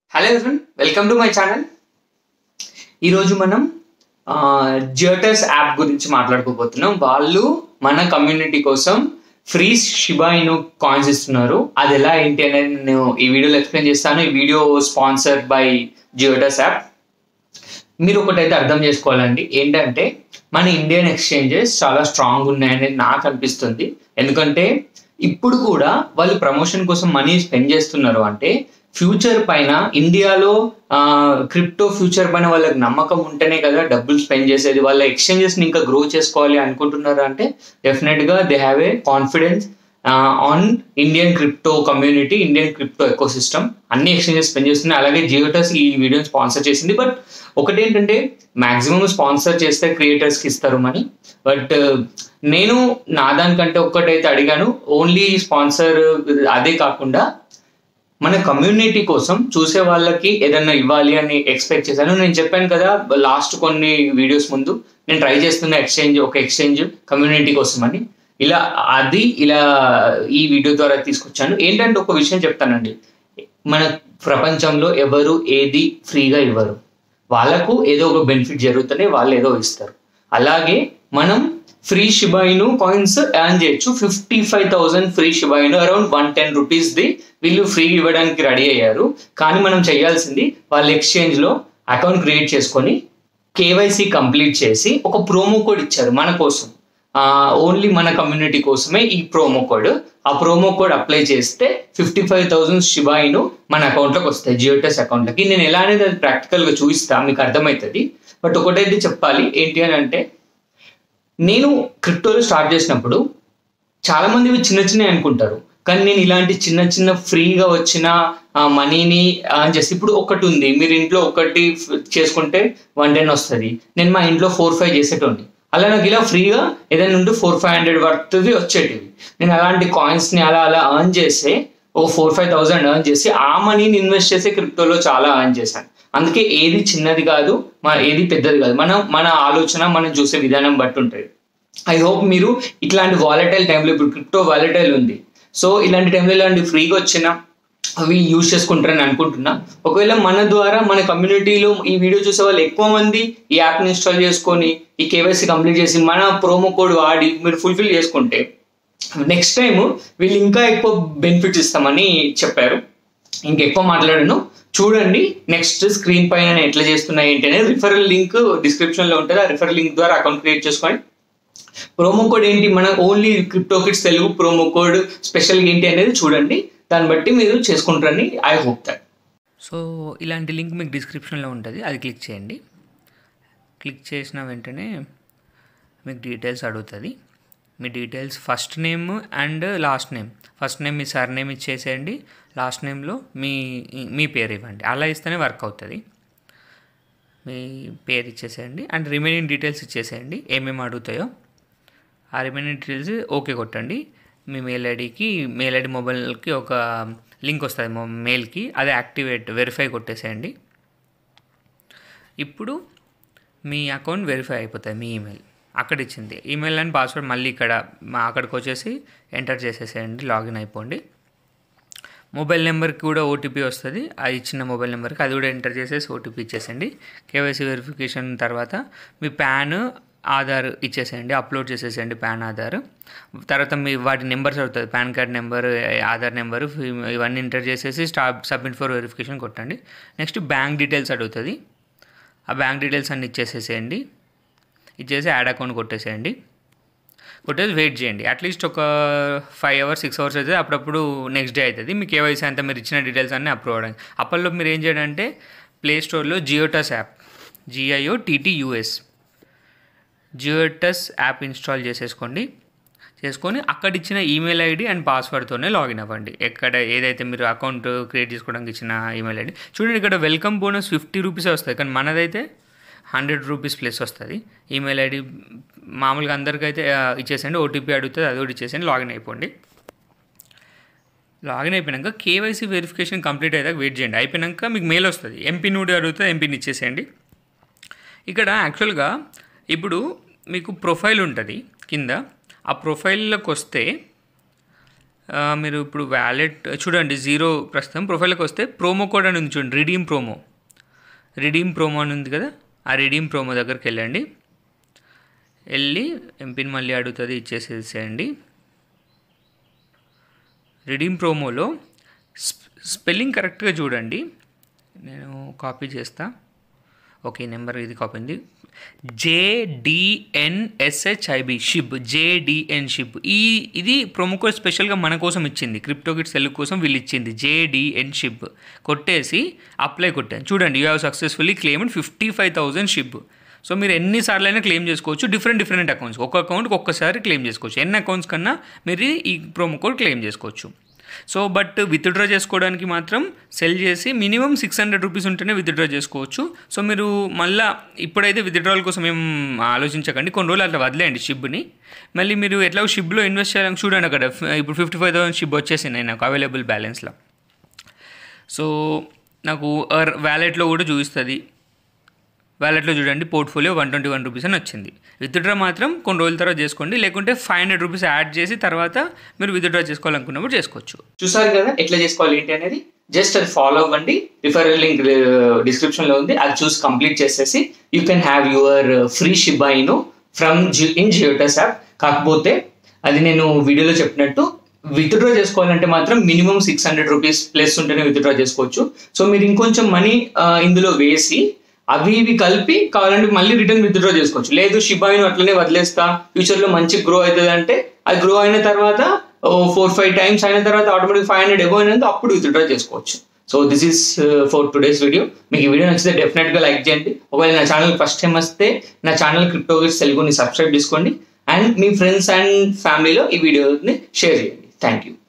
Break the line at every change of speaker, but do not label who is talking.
hello everyone welcome to my channel ఈరోజు మనం జియోటస్ app గురించి మాట్లాడుకోబోతున్నాం వాళ్ళు మన కమ్యూనిటీ కోసం ఫ్రీ షిబాయిను కాయిన్స్ ఇస్తున్నారు అది ఎలా ఏంటి అనేది నేను ఈ వీడియోలో ఎక్స్ప్లెయిన్ చేస్తాను ఈ video sponsored by Giottus app మీరు ఒకటైతే అర్థం చేసుకోవాలండి ఏంటంటే మన ఇండియన్ ఎక్స్చేంజెస్ చాలా స్ట్రాంగ్ ఉన్నాయనేది నాకు అనిపిస్తుంది ఎందుకంటే ఇప్పుడు కూడా వాళ్ళు ప్రమోషన్ కోసం మనీ స్పెండ్ చేస్తున్నారు అంటే ఫ్యూచర్ పైన ఇండియాలో క్రిప్టో ఫ్యూచర్ పైన వాళ్ళకి నమ్మకం ఉంటేనే కదా డబ్బులు స్పెండ్ చేసేది వాళ్ళ ఎక్స్చేంజెస్ని ఇంకా గ్రో చేసుకోవాలి అనుకుంటున్నారు అంటే డెఫినెట్గా they have a confidence on Indian crypto community Indian crypto ecosystem అన్ని ఎక్స్చేంజెస్ స్పెండ్ చేస్తున్నాయి అలాగే జియోటస్ ఈ వీడియోని స్పాన్సర్ చేసింది బట్ ఒకటి ఏంటంటే మాక్సిమం స్పాన్సర్ చేస్తే క్రియేటర్స్కి ఇస్తారు మనీ బట్ నేను నా దానికంటే ఒక్కటైతే అడిగాను ఓన్లీ స్పాన్సర్ అదే కాకుండా మన కమ్యూనిటీ కోసం చూసే వాళ్ళకి ఏదన్నా ఇవ్వాలి అని ఎక్స్పెక్ట్ చేశాను నేను చెప్పాను కదా లాస్ట్ కొన్ని వీడియోస్ ముందు నేను ట్రై చేస్తున్న ఎక్స్చేంజ్ ఒక ఎక్స్చేంజ్ కమ్యూనిటీ కోసం అని ఇలా అది ఇలా ఈ వీడియో ద్వారా తీసుకొచ్చాను ఏంటంటే ఒక విషయం చెప్తానండి మన ప్రపంచంలో ఎవరు ఏది ఫ్రీగా ఇవ్వరు వాళ్ళకు ఏదో ఒక బెనిఫిట్ జరుగుతూనే వాళ్ళు ఏదో ఇస్తారు అలాగే మనం ఫ్రీ షిబాయిను కాయిన్స్ ఎర్న్ చేయొచ్చు fifty five thousand free Shiba Inu around one ten రూపీస్ది వీళ్ళు ఫ్రీ ఇవ్వడానికి రెడీ అయ్యారు కానీ మనం చేయాల్సింది వాళ్ళ ఎక్స్చేంజ్లో అకౌంట్ క్రియేట్ చేసుకొని కేవైసీ కంప్లీట్ చేసి ఒక ప్రోమో కోడ్ ఇచ్చారు మన కోసం ఓన్లీ మన కమ్యూనిటీ కోసమే ఈ ప్రోమో కోడ్ ఆ ప్రోమో కోడ్ అప్లై చేస్తే ఫిఫ్టీ ఫైవ్ థౌసండ్ షిబాయిను మన అకౌంట్లోకి వస్తాయి జియోటెస్ అకౌంట్లోకి నేను ఎలా అనేది అది ప్రాక్టికల్గా చూపిస్తా మీకు అర్థమవుతుంది బట్ ఒకటైతే చెప్పాలి ఏంటి అని అంటే నేను క్రిప్టోలో స్టార్ట్ చేసినప్పుడు చాలా మంది ఇవి చిన్న చిన్న అనుకుంటారు కానీ నేను ఇలాంటి చిన్న చిన్న ఫ్రీగా వచ్చిన మనీని చేసి ఇప్పుడు ఒకటి ఉంది మీరు ఇంట్లో ఒకటి చేసుకుంటే వన్ టెన్ వస్తుంది నేను మా ఇంట్లో ఫోర్ ఫైవ్ చేసేటోండి అలా నాకు ఇలా ఫ్రీగా ఏదైనా ఉంటే ఫోర్ ఫైవ్ హండ్రెడ్ వర్త్వి వచ్చేటివి నేను అలాంటి కాయిన్స్ని అలా అలా ఎర్న్ చేస్తే ఒక ఫోర్ ఫైవ్ థౌసండ్ ఎర్న్ చేసి ఆ మనీని ఇన్వెస్ట్ చేసి క్రిప్టోలో చాలా ఎర్న్ చేశాను అందుకే ఏది చిన్నది కాదు మన ఏది పెద్దది కాదు మనం మన ఆలోచన మనం చూసే విధానం బట్టి ఉంటుంది ఐ హోప్ మీరు ఇట్లాంటి వాలటైల్ టైంలో ఇప్పుడు క్రిప్టో వాలటైల్ ఉంది సో ఇలాంటి టైంలో ఇలాంటి ఫ్రీగా వచ్చిన అవి యూజ్ చేసుకుంటారని అనుకుంటున్నా ఒకవేళ మన ద్వారా మన కమ్యూనిటీలో ఈ వీడియో చూసే వాళ్ళు ఎక్కువ మంది ఈ యాప్ని ఇన్స్టాల్ చేసుకొని ఈ కేవైసీ కంప్లీట్ చేసి మన ప్రోమో కోడ్ వాడి మీరు ఫుల్ఫిల్ చేసుకుంటే నెక్స్ట్ టైం వీళ్ళు ఇంకా ఎక్కువ బెనిఫిట్స్ ఇస్తామని చెప్పారు ఇంకెక్కువ మాట్లాడాను చూడండి నెక్స్ట్ స్క్రీన్ పైన ఎట్లా చేస్తున్నాయి ఏంటి అనేది రిఫరల్ లింక్ డిస్క్రిప్షన్లో ఉంటుంది ఆ రిఫరల్ లింక్ ద్వారా అకౌంట్ క్రియేట్ చేసుకోండి ప్రోమో కోడ్ ఏంటి మన only crypto kits Telugu promo code special ఏంటి అనేది చూడండి దాన్ని బట్టి మీరు చేసుకుంటారని ఐ హోప్ దట్
సో ఇలాంటి లింక్ మీకు డిస్క్రిప్షన్లో ఉంటుంది అది క్లిక్ చేయండి క్లిక్ చేసిన వెంటనే మీకు డీటెయిల్స్ అడుగుతుంది మీ details first name and last name first name మీ సర్ నేమ్ ఇచ్చేసేయండి లాస్ట్ నేమ్లో మీ మీ పేరు ఇవ్వండి అలా ఇస్తేనే వర్క్ అవుతుంది మీ పేరు ఇచ్చేసేయండి అండ్ రిమైనింగ్ డీటెయిల్స్ ఇచ్చేసేయండి ఏమేమి అడుగుతాయో ఆ రిమైనింగ్ డీటెయిల్స్ ఓకే కొట్టండి మీ మెయిల్ ఐడికి మెయిల్ ఐడి మొబైల్కి ఒక లింక్ వస్తుంది మా మెయిల్కి అది యాక్టివేట్ వెరిఫై కొట్టేసేయండి ఇప్పుడు మీ అకౌంట్ వెరిఫై అయిపోతుంది మీ ఈమెయిల్ అక్కడ ఇచ్చింది ఈమెయిల్ అండ్ పాస్వర్డ్ మళ్ళీ ఇక్కడ మా అక్కడికి వచ్చేసి ఎంటర్ చేసేసేయండి లాగిన్ అయిపోండి మొబైల్ నెంబర్కి కూడా ఓటీపీ వస్తుంది అది ఇచ్చిన మొబైల్ నెంబర్కి అది కూడా ఎంటర్ చేసేసి ఓటీపీ ఇచ్చేసేయండి కేవైసీ వెరిఫికేషన్ తర్వాత మీ ప్యాన్ ఆధార్ ఇచ్చేసేయండి అప్లోడ్ చేసేసేయండి పాన్ ఆధార్ తర్వాత మీ వాటి నెంబర్స్ అవుతుంది PAN card number Aadhaar number ఇవన్నీ ఎంటర్ చేసేసి స్టాప్ సబ్మిట్ ఫర్ వెరిఫికేషన్ కొట్టండి నెక్స్ట్ బ్యాంక్ డీటెయిల్స్ అడుగుతుంది ఆ బ్యాంక్ డీటెయిల్స్ అన్ని ఇచ్చేసేసేయండి ఇచ్చేసి యాడ్ అకౌంట్ కొట్టేసేయండి కొట్టేసి వెయిట్ చేయండి అట్లీస్ట్ ఒక ఫైవ్ అవర్స్ సిక్స్ అవర్స్ అయితే అప్పుడప్పుడు నెక్స్ట్ డే అవుతుంది మీకు కేవైసీ అంతా మీరు ఇచ్చిన డీటెయిల్స్ అన్నీ అప్రూవ్ అవ్వడానికి అప్పట్లో మీరు ఏం చేయాలంటే ప్లే స్టోర్లో Giottus app GIO TTUS Giottus app install చేసేసుకోండి చేసుకొని అక్కడ ఇచ్చిన ఈమెయిల్ ఐడి అండ్ పాస్వర్డ్తోనే లాగిన్ అవ్వండి ఎక్కడ ఏదైతే మీరు అకౌంట్ క్రియేట్ చేసుకోవడానికి ఇచ్చిన ఈమెయిల్ ఐడి చూడండి ఇక్కడ వెల్కమ్ బోనస్ ఫిఫ్టీ రూపీస్ వస్తుంది కానీ మనదైతే హండ్రెడ్ రూపీస్ ప్లస్ వస్తుంది ఈమెయిల్ ఐడి మామూలుగా అందరికైతే ఇచ్చేసండి ఓటీపీ అడుగుతుంది అది కూడా ఇచ్చేసండి లాగిన్ అయిపోండి లాగిన్ అయిపోయాక కేవైసీ వెరిఫికేషన్ కంప్లీట్ అయ్యాక వెయిట్ చేయండి అయిపోయాక మీకు మెయిల్ వస్తుంది ఎంపీ నూడి అడుగుతుంది ఎంపీని ఇచ్చేసేయండి ఇక్కడ యాక్చువల్గా ఇప్పుడు మీకు ప్రొఫైల్ ఉంటుంది కింద ఆ ప్రొఫైల్లోకి వస్తే ఆ, మీరు ఇప్పుడు వ్యాలెట్ చూడండి జీరో ప్రస్తుతం ప్రొఫైల్కి వస్తే ప్రోమో కోడ్ అని ఉంది చూడండి రిడీమ్ ప్రోమో రిడీమ్ ప్రోమో అని ఉంది కదా ఆ రిడీమ్ ప్రోమో దగ్గరికి వెళ్ళండి వెళ్ళి ఎంపిన్ మళ్ళీ అడుగుతుంది ఇచ్చేసేసేయండి రిడీమ్ ప్రోమోలో స్పె- స్పెల్లింగ్ కరెక్ట్గా చూడండి నేను కాపీ చేస్తా ఓకే ఈ నెంబర్ ఇది కాపీ ఉంది జేడిఎన్ఎస్హెచ్ఐబి షిబ్ జేడిఎన్ షిబ్ ఈ ఇది ప్రోమో కోడ్ స్పెషల్గా మన కోసం ఇచ్చింది క్రిప్టో కిట్ సెల్ కోసం వీళ్ళు ఇచ్చింది జేడిఎన్ షిబ్ కొట్టేసి అప్లై కొట్టాను చూడండి you have successfully claimed fifty five thousand SHIB so మీరు ఎన్నిసార్లు అయినా క్లెయిమ్ చేసుకోవచ్చు డిఫరెంట్ డిఫరెంట్ అకౌంట్స్ ఒక అకౌంట్కి ఒక్కసారి క్లెయిమ్ చేసుకోవచ్చు ఎన్ని అకౌంట్స్ కన్నా మీరు ఈ ప్రోమో కోడ్ క్లెయిమ్ చేసుకోవచ్చు సో బట్ విత్డ్రా చేసుకోవడానికి మాత్రం సెల్ చేసి మినిమం సిక్స్ హండ్రెడ్ రూపీస్ ఉంటేనే విత్డ్రా చేసుకోవచ్చు సో మీరు మళ్ళీ ఇప్పుడైతే విత్డ్రాల్ కోసం ఏం ఆలోచించకండి కొన్ని రోజులు అట్లా వదిలేయండి షిబ్ని మళ్ళీ మీరు ఎట్లా షిబ్లో ఇన్వెస్ట్ చేయాలని చూడండి అక్కడ ఇప్పుడు ఫిఫ్టీ ఫైవ్ థౌసండ్ షిబ్ వచ్చేసింది నాకు అవైలబుల్ బ్యాలెన్స్లో సో నాకు వ్యాలెట్లో కూడా చూపిస్తుంది వ్యాలెట్లో చూడండి portfolio one twenty one rupees అని వచ్చింది విత్డ్రా మాత్రం కొన్ని రోజుల తర్వాత చేసుకోండి లేకుంటే ఫైవ్ హండ్రెడ్ రూపీస్ యాడ్ చేసి తర్వాత మీరు విత్డ్రా చేసుకోవాలనుకున్నప్పుడు చేసుకోవచ్చు
చూసారు కదా ఎట్లా చేసుకోవాలి ఏంటి అనేది జస్ట్ అది ఫాలో అవ్వండి రిఫరల్ లింక్ డిస్క్రిప్షన్ లో ఉంది అది చూసి కంప్లీట్ చేసేసి you can have your free Shiba Inu from in Giottus app కాకపోతే అది నేను వీడియోలో చెప్పినట్టు విత్డ్రా చేసుకోవాలంటే మాత్రం minimum six hundred rupees plus ఉంటేనే విత్డ్రా చేసుకోవచ్చు సో మీరు ఇంకొంచెం మనీ ఇందులో వేసి అవి ఇవి కలిపి కావాలంటే మళ్ళీ రిటర్న్ విత్డ్రా చేసుకోవచ్చు లేదు షిబాయిను అట్లనే వదిలేస్తా ఫ్యూచర్ లో మంచి గ్రో అవుతుంది అంటే అది గ్రో అయిన తర్వాత ఫోర్ ఫైవ్ టైమ్స్ అయిన తర్వాత ఆటోమేటిక్ ఫైవ్ హండ్రెడ్ ఎబో అయినంత అప్పుడు విత్డ్రా చేసుకోవచ్చు so this is for today's video మీకు ఈ వీడియో నచ్చితే డెఫినెట్ గా లైక్ చేయండి ఒకవేళ నా ఛానల్ ఫస్ట్ టైం వస్తే నా ఛానల్ క్రిప్టోగిట్స్ తెలుగుని సబ్స్క్రైబ్ చేసుకోండి అండ్ మీ ఫ్రెండ్స్ అండ్ ఫ్యామిలీలో ఈ వీడియోని షేర్ చేయండి థ్యాంక్ యూ